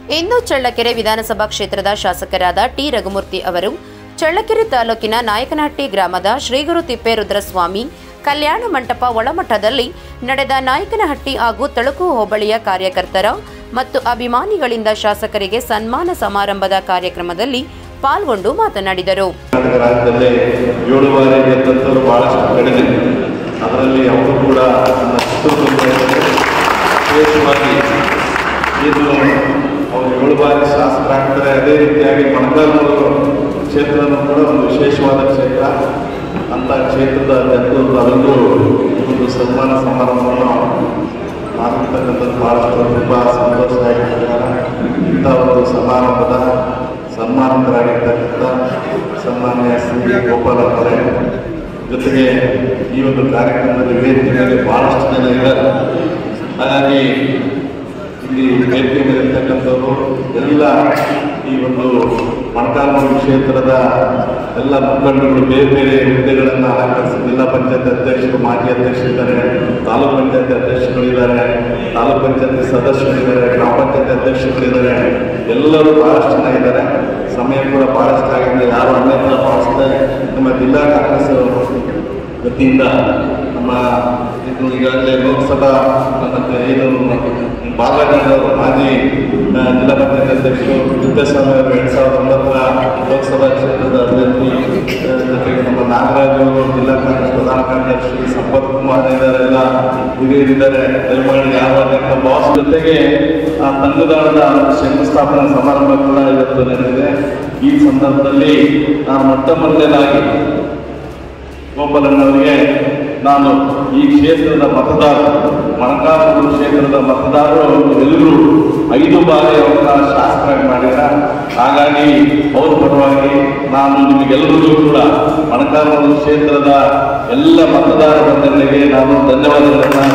ಇಂದು ಚಳ್ಳಕೆರೆ ವಿಧಾನಸಭಾ ಕ್ಷೇತ್ರದ ಶಾಸಕರಾದ ಟಿ ರಘುಮೂರ್ತಿ ಅವರು ಚಳ್ಳಕೆರೆ ತಾಲೂಕಿನ ನಾಯಕನಹಟ್ಟಿ ಗ್ರಾಮದ ಶ್ರೀಗುರು ತಿಪ್ಪೇರುದ್ರಸ್ವಾಮಿ ಕಲ್ಯಾಣ ಮಂಟಪ ಒಳಮಠದಲ್ಲಿ ನಡೆದ ನಾಯಕನಹಟ್ಟಿ ಹಾಗೂ ತಳುಕು ಹೋಬಳಿಯ ಕಾರ್ಯಕರ್ತರ ಮತ್ತು ಅಭಿಮಾನಿಗಳಿಂದ ಶಾಸಕರಿಗೆ ಸನ್ಮಾನ ಸಮಾರಂಭದ ಕಾರ್ಯಕ್ರಮದಲ್ಲಿ ಪಾಲ್ಗೊಂಡು ಮಾತನಾಡಿದರು ಕರ್ನಾಟಕ ರಾಜ್ಯದಲ್ಲಿ ಏಳು ಬಾರಿ ಗೆದ್ದಂಥವ್ರು ಬಹಳಷ್ಟು ಕಡಿಮೆ ಅದರಲ್ಲಿ ಅವರು ಕೂಡ ನನ್ನ ಚಿತ್ರದುರ್ಗದಲ್ಲಿ ವಿಶೇಷವಾಗಿ ಇದು ಅವರು ಏಳು ಬಾರಿ ಶಾಸಕರಾಗ್ತಾರೆ ಅದೇ ರೀತಿಯಾಗಿ ಮೊಣಕಾಲ್ಮೂರು ಕ್ಷೇತ್ರನೂ ಕೂಡ ಒಂದು ವಿಶೇಷವಾದ ಕ್ಷೇತ್ರ ಅಂತ ಕ್ಷೇತ್ರದ ಜನರು ಅದೊಂದು ಒಂದು ಸನ್ಮಾನ ಸಮಾರಂಭವನ್ನು ಮಾಡಿರ್ತಕ್ಕಂಥದ್ದು ಭಾಳಷ್ಟು ತುಂಬ ಸಂತೋಷ ಆಗಿರ್ತಾರೆ ಇಂಥ ಒಂದು ಸಮಾರಂಭದ ಸನ್ಮಾನಿತರಾಗಿರ್ತಕ್ಕಂಥ ಸನ್ಮಾನ್ಯ ಶ್ರೀ ಗೋಪಾಲ ಅವರೇ ಜೊತೆಗೆ ಈ ಒಂದು ಕಾರ್ಯಕ್ರಮದಲ್ಲಿ ವೇದಿಕೆ ಮೇಲೆ ಭಾಳಷ್ಟು ಜನ ಇದ್ದಾರೆ ಹಾಗಾಗಿ ಇಲ್ಲಿ ವೇದಿಕೆ ಮೇಲೆ ಇರ್ತಕ್ಕಂಥವರು ಎಲ್ಲ ಈ ಒಂದು ಮೊಣಕಾಲ್ಮೂರು ಕ್ಷೇತ್ರದ ಎಲ್ಲ ಮುಖಂಡರುಗಳು ಬೇರೆ ಬೇರೆ ಹುದ್ದೆಗಳನ್ನು ಅಲಂಕರಿಸಿ ಜಿಲ್ಲಾ ಪಂಚಾಯತ್ ಅಧ್ಯಕ್ಷರು ಮಾಜಿ ಅಧ್ಯಕ್ಷರಿದ್ದಾರೆ ತಾಲೂಕ್ ಪಂಚಾಯತ್ ಅಧ್ಯಕ್ಷರುಗಳಿದ್ದಾರೆ ತಾಲೂಕ್ ಪಂಚಾಯತ್ ಸದಸ್ಯರಿದ್ದಾರೆ ಗ್ರಾಮ ಪಂಚಾಯತ್ ಅಧ್ಯಕ್ಷರುಗಳಿದ್ದಾರೆ ಎಲ್ಲರೂ ಬಹಳಷ್ಟು ಜನ ಇದ್ದಾರೆ ಸಮಯ ಕೂಡ ಬಹಳಷ್ಟು ಆಗಿದೆ ಯಾರು ಅನ್ಯತ್ರ ಭಾವಿಸ್ದೆ ನಮ್ಮ ಜಿಲ್ಲಾ ಕಾಂಗ್ರೆಸ್ ವತಿಯಿಂದ ನಮ್ಮ ಇದು ಈಗಾಗಲೇ ಲೋಕಸಭಾ ಮತ್ತು ಇದು ಬಾಲಗಂಗವರು ಮಾಜಿ ಆ, ಜಿಲ್ಲಾ ಪಂಚಾಯತ್ ಅಧ್ಯಕ್ಷರು ತಿಪ್ಪೇಸ್ವಾಮಿ ಅವರು ಎರಡು ಸಾವಿರದ ಒಂಬತ್ತರ ಲೋಕಸಭಾ ಕ್ಷೇತ್ರದ ಅಭ್ಯರ್ಥಿ ಆ, ಜೊತೆಗೆ ನಮ್ಮ ನಾಗರಾಜ್ ಅವರು ಜಿಲ್ಲಾ ಕಾಂಗ್ರೆಸ್ ಪ್ರಧಾನ ಕಾರ್ಯದರ್ಶಿ ಸಂಪತ್ ಕುಮಾರ್ ಇದ್ದಾರೆ ಎಲ್ಲ ಹಿರಿಯರಿದ್ದಾರೆ ದಯಮಾಡಿ ಯಾವಾಗ ಬಾಸ್ ಜೊತೆಗೆ ಆ ತಂಗುದಾಣದ ಶಂಕುಸ್ಥಾಪನಾ ಸಮಾರಂಭ ಕೂಡ ಇವತ್ತು ನಡೆದಿದೆ ಈ ಸಂದರ್ಭದಲ್ಲಿ ನಾನು ಮೊಟ್ಟ ಮೊದಲನೇದಾಗಿ ಗೋಪಾಲಣ್ಣವರಿಗೆ ನಾನು ಈ ಕ್ಷೇತ್ರದ ಮತದಾರ ಮೊಣಕಾಲ್ಮೂರು ಕ್ಷೇತ್ರದ ಮತದಾರರು ಎಲ್ಲರೂ ಐದು ಬಾರಿ ಅವ್ರನ್ನ ಶಾಸಕರಾಗಿ ಮಾಡಿದ ಹಾಗಾಗಿ ಅವ್ರ ಪರವಾಗಿ ನಾನು ನಿಮಗೆಲ್ಲರಿಗೂ ಕೂಡ ಮೊಣಕಾಲ್ಮೂರು ಕ್ಷೇತ್ರದ ಎಲ್ಲ ಮತದಾರ ಬಂಧುಗಳಿಗೆ ನಾನು ಧನ್ಯವಾದಗಳನ್ನು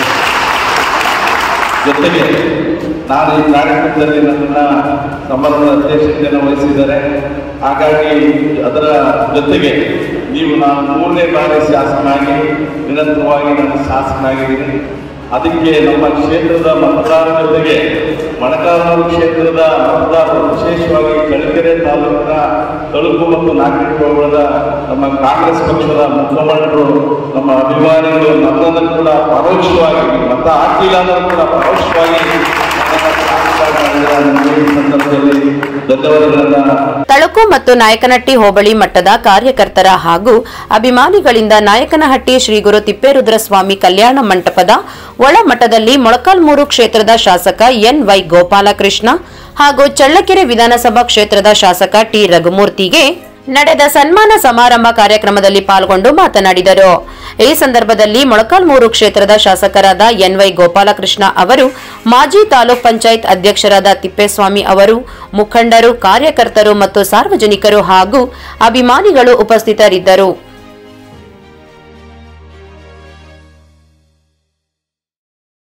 ಜೊತೆಗೆ ನಾನು ಈ ಕಾರ್ಯಕ್ರಮದಲ್ಲಿ ನನ್ನನ್ನ ಸಮಾರಂಭದ ಅಧ್ಯಕ್ಷತೆಯನ್ನು ವಹಿಸಿದ್ದಾರೆ ಹಾಗಾಗಿ ಅದರ ಜೊತೆಗೆ ನೀವು ನಾನು ಮೂರನೇ ಬಾರಿ ಶಾಸಕನಾಗಿ ನಿರಂತರವಾಗಿ ನಾನು ಶಾಸಕನಾಗಿದ್ದೀನಿ ಅದಕ್ಕೆ ನಮ್ಮ ಕ್ಷೇತ್ರದ ಮತದಾರರ ಜೊತೆಗೆ ಮೊಣಕಾಲ್ಮೂರು ಕ್ಷೇತ್ರದ ಮತದಾರರು ವಿಶೇಷವಾಗಿ ಚಳ್ಳಕೆರೆ ತಾಲೂಕಿನ ತಳುಕು ಮತ್ತು ನಾಗರಿಕ ಹೋಬಳದ ನಮ್ಮ ಕಾಂಗ್ರೆಸ್ ಪಕ್ಷದ ಮುಖಂಡರು ನಮ್ಮ ಅಭಿಮಾನಿಗಳು ನನ್ನನ್ನು ಕೂಡ ಪರೋಕ್ಷವಾಗಿ ಮತ ಹಾಕಿಲ್ಲ ಅಂದರೂ ಕೂಡ ಪರೋಕ್ಷವಾಗಿ ನನ್ನನ್ನು ಶಾಸಕರಾಗಿ ಮಾಡಿದ್ದಾರೆ. ನಿಮಗೆ ಈ ಸಂದರ್ಭದಲ್ಲಿ ಧನ್ಯವಾದಗಳನ್ನ ತಳುಕು ಮತ್ತು ನಾಯಕನಹಟ್ಟಿ ಹೋಬಳಿ ಮಟ್ಟದ ಕಾರ್ಯಕರ್ತರ ಹಾಗೂ ಅಭಿಮಾನಿಗಳಿಂದ ನಾಯಕನಹಟ್ಟಿ ಶ್ರೀ ಗುರು ತಿಪ್ಪೇರುದ್ರಸ್ವಾಮಿ ಕಲ್ಯಾಣ ಮಂಟಪದ ಒಳಮಠದಲ್ಲಿ ಮೊಳಕಾಲ್ಮೂರು ಕ್ಷೇತ್ರದ ಶಾಸಕ ಎನ್ ವೈ ಗೋಪಾಲಕೃಷ್ಣ ಹಾಗೂ ಚಳ್ಳಕೆರೆ ವಿಧಾನಸಭಾ ಕ್ಷೇತ್ರದ ಶಾಸಕ ಟಿ ರಘುಮೂರ್ತಿಗೆ ನಡೆದ ಸನ್ಮಾನ ಸಮಾರಂಭ ಕಾರ್ಯಕ್ರಮದಲ್ಲಿ ಪಾಲ್ಗೊಂಡು ಮಾತನಾಡಿದರು ಈ ಸಂದರ್ಭದಲ್ಲಿ ಮೊಳಕಾಲ್ಮೂರು ಕ್ಷೇತ್ರದ ಶಾಸಕರಾದ ಎನ್ ವೈ ಗೋಪಾಲಕೃಷ್ಣ ಅವರು ಮಾಜಿ ತಾಲೂಕ್ ಪಂಚಾಯತ್ ಅಧ್ಯಕ್ಷರಾದ ತಿಪ್ಪೇಸ್ವಾಮಿ ಅವರು ಮುಖಂಡರು ಕಾರ್ಯಕರ್ತರು ಮತ್ತು ಸಾರ್ವಜನಿಕರು ಹಾಗೂ ಅಭಿಮಾನಿಗಳು ಉಪಸ್ಥಿತರಿದ್ದರು